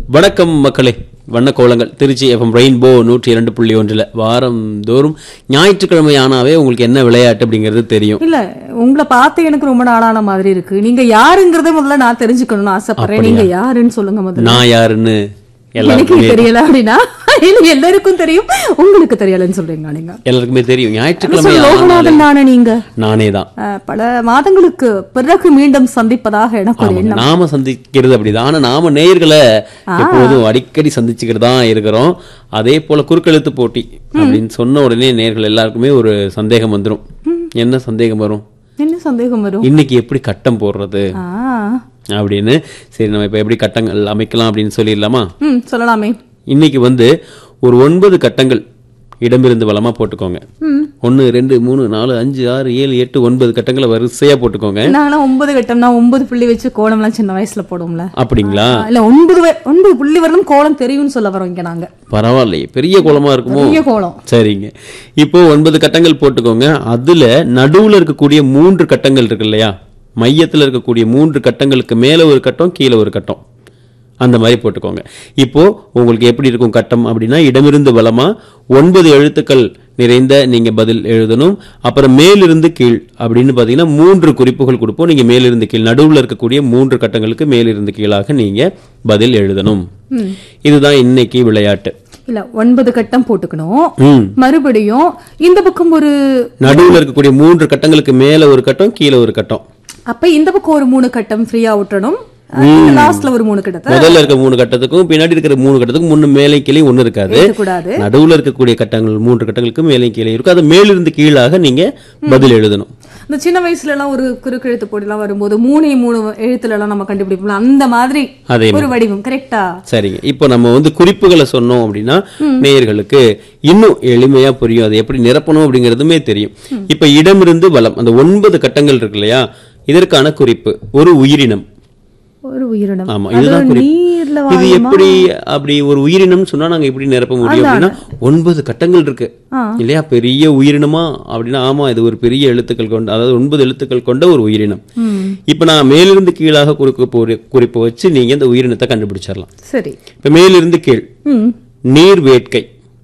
வணக்கம் மக்களே வண்ணக்கோலங்கள் Trichy FM rainbow நூற்றி இரண்டு புள்ளி ஒன்றில் வாரம் தோறும் ஞாயிற்றுக்கிழமை ஆனாவே உங்களுக்கு என்ன விளையாட்டு அப்படிங்கிறது தெரியும் இல்ல உங்களை பார்த்து எனக்கு ரொம்ப நாளான மாதிரி இருக்கு நீங்க யாருங்கறத முதல்ல நான் தெரிஞ்சுக்கணும்னு ஆசைப்படுறேன் நீங்க யாருன்னு சொல்லுங்க முதல்ல நான் யாருன்னு எனக்கு எல்லாருக்குமே தெரியல அப்படின்னா இல்ல எல்லாருக்கும் தெரியும் உங்களுக்கு தெரியலன்னு சொல்றீங்க நீங்க எல்லாருக்குமே தெரியும் ஞாயிற்றுக்கிழமை மிஸ்டர் ஆனாலே லோகநாதன் தானே நீங்க நானே தான் அஹ், பல மாதங்களுக்கு பிறகு மீண்டும் சந்திப்பதாக எனக்கு ஒரு ஆமாங்க. நாம சந்திக்கிறது அப்படிதான் ஆனா நாம நேயர்களை எப்போதும் அடிக்கடி சந்திச்சுக்கிட்டு தான் இருக்கிறோம் அதே போல குறுக்கெழுத்து போட்டி அப்படின்னு சொன்ன உடனே நேயர்கள் எல்லாருக்குமே ஒரு சந்தேகம் வந்துரும் என்ன சந்தேகம் வரும் என்ன சந்தேகம் வரும் இன்னைக்கு எப்படி கட்டம் போடுறது ஆ அப்படின்னு சரி நம்ம இப்ப எப்படி கட்டங்கள் அமைக்கலாம் அப்படின்னு சொல்லிடலாமா ம் சொல்லலாமே இன்னைக்கு வந்து ஒரு ஒன்பது கட்டங்கள் இடமிருந்து வலமா போட்டுக்கோங்க ஒன்னு ரெண்டு மூணு நாலு அஞ்சு ஆறு ஏழு எட்டு ஒன்பது கட்டங்களை வரிசையா போட்டுக்கோங்க நாங்களாம் ஒன்பது கட்டம்னா ஒன்பது புள்ளி வச்சு கோலம்லாம் சின்ன வயசுல போடுவோம்ல அப்படிங்களா இல்ல ஒன்பது வ- ஒன்பது புள்ளி வரலும் கோலம் தெரியும்னு சொல்ல வரோம் இங்க நாங்க பரவாயில்லையே பெரிய கோலமா இருக்குமோ பெரிய கோலம் சரிங்க இப்போ ஒன்பது கட்டங்கள் போட்டுக்கோங்க அதுல நடுவுல இருக்கக்கூடிய மூன்று கட்டங்கள் இருக்கு இல்லையா மையத்துல இருக்கக்கூடிய மூன்று கட்டங்களுக்கு மேல ஒரு கட்டம் கீழே ஒரு கட்டம் அந்த மாதிரி போட்டுக்கோங்க இப்போ உங்களுக்கு எப்படி இருக்கும் கட்டம் அப்படின்னா இடமிருந்து வலமா ஒன்பது எழுத்துக்கள் நிறைந்த நீங்க பதில் எழுதணும் அப்புறம் மேலிருந்து கீழ் அப்படின்னு பாத்தீங்கன்னா மூன்று குறிப்புகள் கொடுப்போம் நீங்க மேலிருந்து கீழ் நடுவுல இருக்கக்கூடிய மூன்று கட்டங்களுக்கு மேலிருந்து கீழாக நீங்க பதில் எழுதணும் இதுதான் இன்னைக்கு விளையாட்டு இல்ல ஒன்பது கட்டம் போட்டுக்கணும் ம் மறுபடியும் இந்த பக்கம் ஒரு நடுவுல இருக்கக்கூடிய மூன்று கட்டங்களுக்கு மேல ஒரு கட்டம் கீழே ஒரு கட்டம் அப்ப இந்த பக்கம் ஒரு மூணு கட்டம் ஃப்ரீயா விட்டுறணும் லாஸ்ட்ல ஒரு மூணு கட்டத்தை முதல்ல இருக்க மூணு கட்டத்துக்கும் பின்னாடி இருக்கிற மூணு கட்டத்துக்கும் முன்னு மேலே கீழே ஒண்ணு இருக்காது எழுதக்கூடாது நடுவுல இருக்கக்கூடிய கட்டங்கள் மூன்று கட்டங்களுக்கு மேலே கீழே இருக்கும் அது மேலிருந்து கீழாக நீங்க பதில் எழுதணும் இந்த சின்ன வயசுல எல்லாம் ஒரு குறுக்கெழுத்து போட்டிலாம் வரும்போது மூணே மூணு எழுத்துல எல்லாம் நம்ம கண்டுபிடிப்போம் அந்த மாதிரி அதே ஒரு வடிவம் கரெக்டா சரிங்க இப்போ நம்ம வந்து குறிப்புகளை சொன்னோம் அப்படின்னா நேயர்களுக்கு இன்னும் எளிமையா புரியும் அதை எப்படி நிரப்பணும் அப்படிங்கிறதுமே தெரியும் இப்ப இடமிருந்து வலம் அந்த ஒன்பது கட்டங்கள் இருக்கு இல்லையா இதற்கான குறிப்பு ஒரு உயிரினம் ஒரு உயிரினம் ஆமா அது இதுதான் குறிப்பு நீர்ல இது வாழுமா? எப்படி அப்படி ஒரு உயிரினம்னு சொன்னா நாங்க எப்படி நிரப்ப முடியும் அப்படின்னா ஒன்பது கட்டங்கள் இருக்கு ஆ. இல்லையா பெரிய உயிரினமா அப்படின்னா ஆமா இது ஒரு பெரிய எழுத்துக்கள் கொண்ட அதாவது ஒன்பது எழுத்துக்கள் கொண்ட ஒரு உயிரினம் ம், இப்ப நான் மேலிருந்து கீழாக குறிப்பு ஒரு குறிப்பை வச்சு நீங்க இந்த உயிரினத்தை கண்டுபிடிச்சிடலாம் சரி இப்ப மேலிருந்து கீழ் ம் நீர் வேட்கை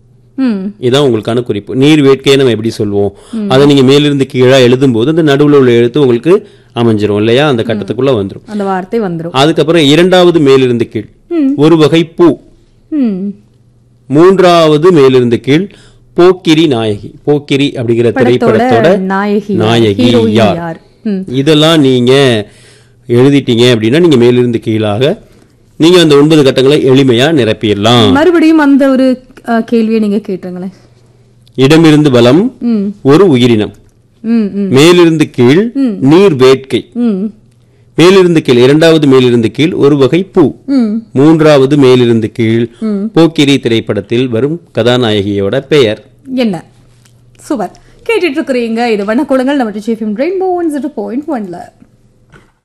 ம் இதான் உங்களுக்கான குறிப்பு நீர் வேட்கையை நம்ம எப்படி சொல்லுவோம் அதை நீங்க மேலிருந்து கீழா எழுதும்போது அந்த நடுவுல உள்ள எழுத்து உங்களுக்கு அமைஞ்சிரும் இல்லையா அந்த கட்டத்துக்குள்ள வந்துரும் அந்த வார்த்தை வந்துரும் அதுக்கப்புறம் இரண்டாவது மேலிருந்து கீழ் ஒரு வகை பூ ம் மூன்றாவது மேலிருந்து கீழ் போக்கிரி நாயகி போக்கிரி அப்படிங்கிற திரைப்படத்தோட நாயகி நாயகி ஹீரோயின் யார் யார் ம் இதெல்லாம் நீங்க எழுதிட்டீங்க அப்படின்னா நீங்க மேலிருந்து கீழாக நீங்க அந்த ஒன்பது கட்டங்களை எளிமையா நிரப்பிடலாம் மறுபடியும் அந்த ஒரு அஹ், கேள்வியை நீங்க கேட்டுருங்களேன் இடமிருந்து வலம் ம் ஒரு உயிரினம் ம் ம் மேலிருந்து கீழ் நீர் வேட்கை ம் மேலிருந்து கீழ் இரண்டாவது மேலிருந்து கீழ் ஒரு வகை பூ ம் மூன்றாவது மேலிருந்து கீழ் போக்கிரி திரைப்படத்தில் வரும் கதாநாயகியோட பெயர் என்ன சூப்பர் கேட்டுட்டு இருக்கிறீங்க இது வண்ணக்குளங்கள் நம்ம ரெயின்போ ஒன் ஜீரோ பாயிண்ட் ஒன்ல